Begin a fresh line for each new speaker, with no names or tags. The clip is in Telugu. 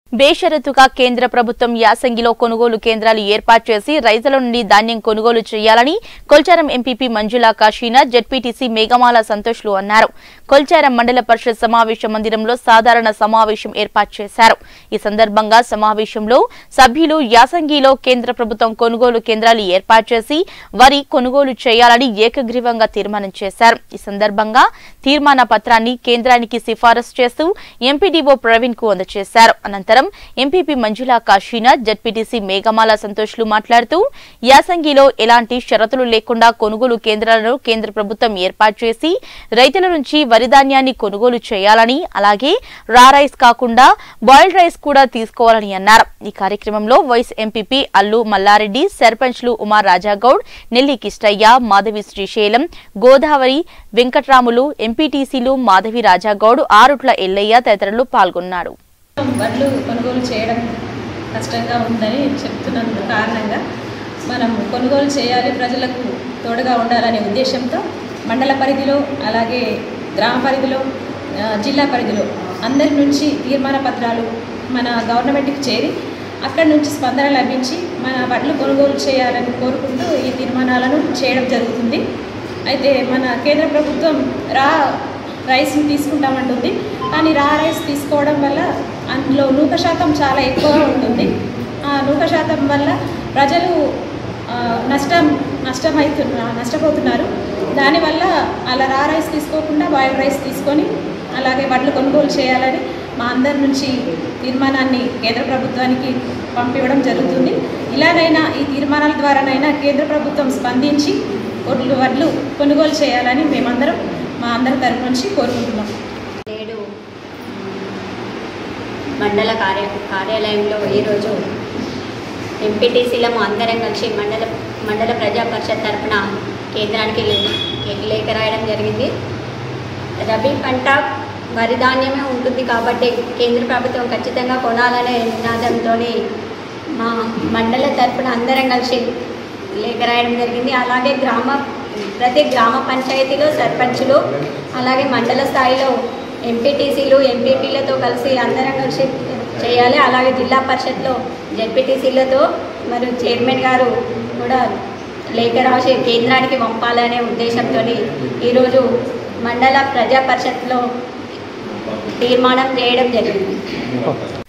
బేషరతుగా కేంద్ర ప్రభుత్వం యాసంగిలో కొనుగోలు కేంద్రాలు ఏర్పాటు చేసి రైతుల నుండి ధాన్యం కొనుగోలు చేయాలని కొల్చారం ఎంపీపీ మంజులా కాశీనాథ్ జెడ్పీటీసీ మేఘమాల సంతోష్లు అన్నారు కొల్చారం మండల పరిషత్ సమావేశ మందిరంలో సాధారణ సమావేశం ఏర్పాటు చేశారు ఈ సందర్భంగా సమావేశంలో సభ్యులు యాసంగిలో కేంద్ర ప్రభుత్వం కొనుగోలు కేంద్రాలు ఏర్పాటు చేసి వరి కొనుగోలు చేయాలని ఏకగ్రీవంగా తీర్మానం చేశారు ఈ సందర్భంగా తీర్మాన పత్రాన్ని కేంద్రానికి సిఫారసు చేస్తూ ఎంపీడీఓ ప్రవీణ్ కు అందజేశారు అనంతరం ఎంపీపీ మంజులా కాశీనాథ్ జడ్పీటీసీ మేఘమాల సంతోష్లు మాట్లాడుతూ యాసంగిలో ఎలాంటి షరతులు లేకుండా కొనుగోలు కేంద్రాలను కేంద్ర ప్రభుత్వం ఏర్పాటు చేసి రైతుల నుంచి వరి ధాన్యాన్ని కొనుగోలు చేయాలని అలాగే రా రైస్ కాకుండా బాయిల్డ్ రైస్ కూడా తీసుకోవాలని అన్నారు ఈ కార్యక్రమంలో వైస్ ఎంపీపీ అల్లు మల్లారెడ్డి సర్పంచ్లు ఉమా రాజాగౌడ్ నెల్లి కిష్టయ్య మాధవి శ్రీశైలం గోదావరి వెంకట్రాములు ఎంపీటీసీలు మాధవి రాజాగౌడ్ ఆరుట్ల ఎల్లయ్య తదితరులు పాల్గొన్నారు
వడ్లు కొనుగోలు చేయడం కష్టంగా ఉందని చెప్తున్నందు కారణంగా మనం కొనుగోలు చేయాలి ప్రజలకు తోడుగా ఉండాలనే ఉద్దేశంతో మండల పరిధిలో అలాగే గ్రామ పరిధిలో ఆ, జిల్లా పరిధిలో అందరి నుంచి తీర్మాన పత్రాలు మన గవర్నమెంట్కి చేరి అక్కడి నుంచి స్పందన లభించి మన వడ్లు కొనుగోలు చేయాలని కోరుకుంటూ ఈ తీర్మానాలను చేయడం జరుగుతుంది అయితే మన కేంద్ర ప్రభుత్వం రా రైస్ని తీసుకుంటామంటుంది కానీ రా రైస్ తీసుకోవడం వల్ల అందులో నూక శాతం చాలా ఎక్కువగా ఉంటుంది ఆ నూక శాతం వల్ల ప్రజలు ఆ, నష్టం నష్టమవుతున్నా నష్టపోతున్నారు దానివల్ల అలా రా రైస్ తీసుకోకుండా బాయిల్ రైస్ తీసుకొని అలాగే వడ్లు కొనుగోలు చేయాలని మా అందరి నుంచి తీర్మానాన్ని కేంద్ర ప్రభుత్వానికి పంపివ్వడం జరుగుతుంది ఇలాగైనా ఈ తీర్మానాల ద్వారానైనా కేంద్ర ప్రభుత్వం స్పందించి వడ్లు వడ్లు కొనుగోలు చేయాలని మేమందరం మా అందరి తరపు నుంచి కోరుకుంటున్నాం
నేడు మండల కార్య కార్యాలయంలో ఈరోజు ఎంపీటీసీలము అందరం కలిసి మండల మండల ప్రజా పరిషత్ తరఫున కేంద్రానికి లే- లేఖ రాయడం జరిగింది రబీ పంట వరి ధాన్యమే ఉంటుంది కాబట్టి కేంద్ర ప్రభుత్వం ఖచ్చితంగా కొనాలనే నినాదంతో మా మండల తరఫున అందరం కలిసి లేఖ రాయడం జరిగింది అలాగే గ్రామ ప్రతి గ్రామ పంచాయతీలో సర్పంచులు అలాగే మండల స్థాయిలో ఎంపీటీసీలు ఎంపీపీలతో కలిసి అందరం కలిసి చేయాలి అలాగే జిల్లా పరిషత్లో జెడ్పీటీసీలతో మరియు చైర్మన్ గారు కూడా లేఖ రాసి కేంద్రానికి పంపాలనే ఉద్దేశంతో ఈరోజు మండల ప్రజా పరిషత్లో తీర్మానం చేయడం జరిగింది